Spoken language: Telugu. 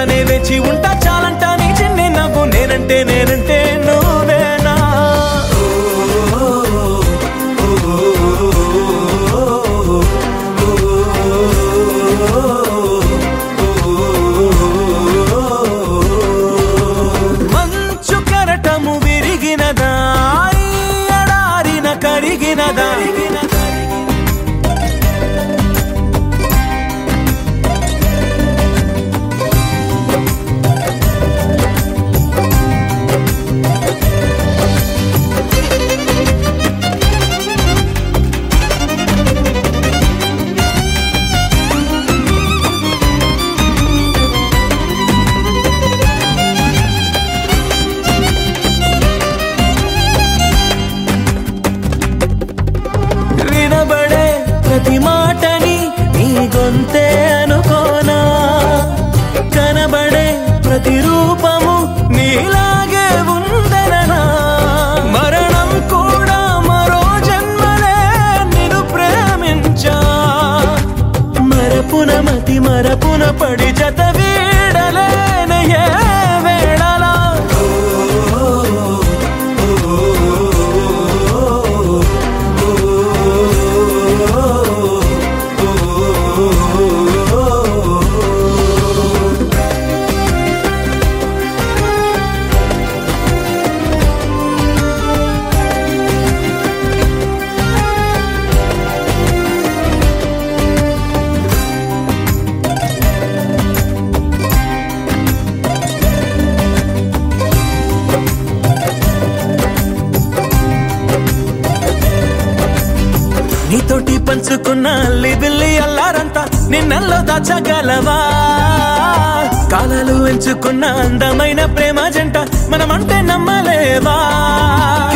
ఇలానే వేచి ఉంటా చాలంటా నీ చిన్ని నవ్వు నేనంటే నేనంటే నువ్వేనా మంచు కెరటము విరిగినదా ఈ ఎడారిన కరిగినదా వినబడే ప్రతి మాటని నీ గొంతే అనుకోనా కనబడే ప్రతి రూపము నీలాగే ఉందననా మరణం కూడా మరో జన్మలే నిన్ను ప్రేమించా మరపున మతి మరపున పడి జత వీడలేనయే వేళలా నీతోటి పంచుకున్న అల్లి బిల్లి అల్లారంతా నిన్నల్లో దాచగలవా కాలాలు ఎంచుకున్న అందమైన ప్రేమ జంట మనమంటే నమ్మలేవా